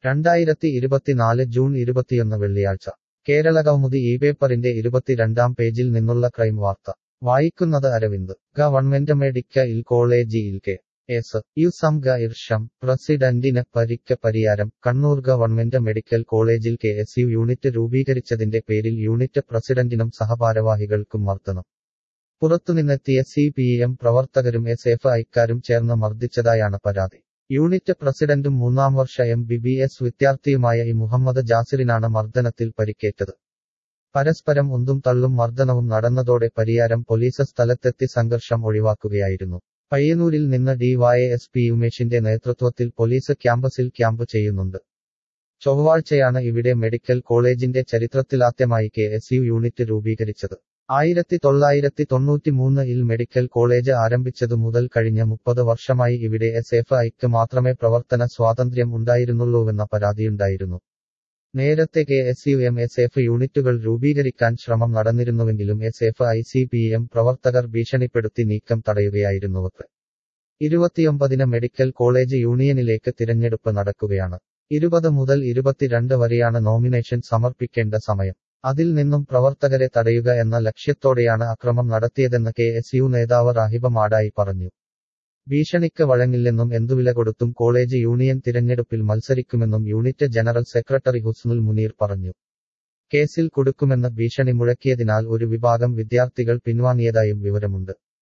രണ്ടായിരത്തി ഇരുപത്തിനാല് ജൂൺ ഇരുപത്തിയൊന്ന് വെള്ളിയാഴ്ച കേരള കൗമുദി ഈ പേപ്പറിന്റെ ഇരുപത്തിരണ്ടാം പേജിൽ നിന്നുള്ള ക്രൈം വാർത്ത വായിക്കുന്നത് അരവിന്ദ് ഗവൺമെന്റ് മെഡിക്കൽ കോളേജിൽ കെ എസ് യു സംഘ ഇർഷം പ്രസിഡന്റിന് പരിക്ക് പരിയാരം കണ്ണൂർ ഗവൺമെന്റ് മെഡിക്കൽ കോളേജിൽ കെ എസ് യു യൂണിറ്റ് രൂപീകരിച്ചതിന്റെ പേരിൽ യൂണിറ്റ് പ്രസിഡന്റിനും സഹഭാരവാഹികൾക്കും മർദ്ദനം പുറത്തുനിന്നെത്തിയ സി പി എം പ്രവർത്തകരും എസ് എഫ് ഐക്കാരും ചേർന്ന് മർദ്ദിച്ചതായാണ് പരാതി യൂണിറ്റ് പ്രസിഡന്റും മൂന്നാം വർഷ എം ബി ബി എസ് വിദ്യാർത്ഥിയുമായ ഇ മുഹമ്മദ് ജാസിറിനാണ് മർദ്ദനത്തിൽ പരിക്കേറ്റത് പരസ്പരം ഉന്തും തള്ളും മർദ്ദനവും നടന്നതോടെ പരിയാരം പോലീസ് സ്ഥലത്തെത്തി സംഘർഷം ഒഴിവാക്കുകയായിരുന്നു പയ്യന്നൂരിൽ നിന്ന് ഡിവൈഎസ്പി ഉമേഷിന്റെ നേതൃത്വത്തിൽ പോലീസ് ക്യാമ്പസിൽ ക്യാമ്പ് ചെയ്യുന്നുണ്ട് ചൊവ്വാഴ്ചയാണ് ഇവിടെ മെഡിക്കൽ കോളേജിന്റെ ചരിത്രത്തിലാദ്യമായി കെ എസ് യു യൂണിറ്റ് രൂപീകരിച്ചത് ആയിരത്തി തൊള്ളായിരത്തി തൊണ്ണൂറ്റിമൂന്ന് ഇൽ മെഡിക്കൽ കോളേജ് ആരംഭിച്ചതു മുതൽ കഴിഞ്ഞ മുപ്പത് വർഷമായി ഇവിടെ എസ് എഫ് ഐക്ക് മാത്രമേ പ്രവർത്തന സ്വാതന്ത്ര്യം ഉണ്ടായിരുന്നുള്ളൂവെന്ന പരാതിയുണ്ടായിരുന്നു നേരത്തെ K S U M S F യൂണിറ്റുകൾ രൂപീകരിക്കാൻ ശ്രമം നടന്നിരുന്നുവെങ്കിലും S F I C P M പ്രവർത്തകർ ഭീഷണിപ്പെടുത്തി നീക്കം തടയുകയായിരുന്നുവർക്ക് ഇരുപത്തിയൊമ്പതിന് മെഡിക്കൽ കോളേജ് യൂണിയനിലേക്ക് തിരഞ്ഞെടുപ്പ് നടക്കുകയാണ് ഇരുപത് മുതൽ ഇരുപത്തിരണ്ട് വരെയാണ് നോമിനേഷൻ സമർപ്പിക്കേണ്ട സമയം അതിൽ നിന്നും പ്രവർത്തകരെ തടയുക എന്ന ലക്ഷ്യത്തോടെയാണ് അക്രമം നടത്തിയതെന്ന് കെ എസ് യു നേതാവ് റാഹിബ മാടായി പറഞ്ഞു ഭീഷണിക്ക് വഴങ്ങില്ലെന്നും എന്തുവില കൊടുത്തും കോളേജ് യൂണിയൻ തിരഞ്ഞെടുപ്പിൽ മത്സരിക്കുമെന്നും unit general secretary Husnul Muneer പറഞ്ഞു കേസിൽ കൊടുക്കുമെന്ന് ഭീഷണി മുഴക്കിയതിനാൽ ഒരു വിഭാഗം വിദ്യാർത്ഥികൾ പിൻവാങ്ങിയതായും വിവരമുണ്ട്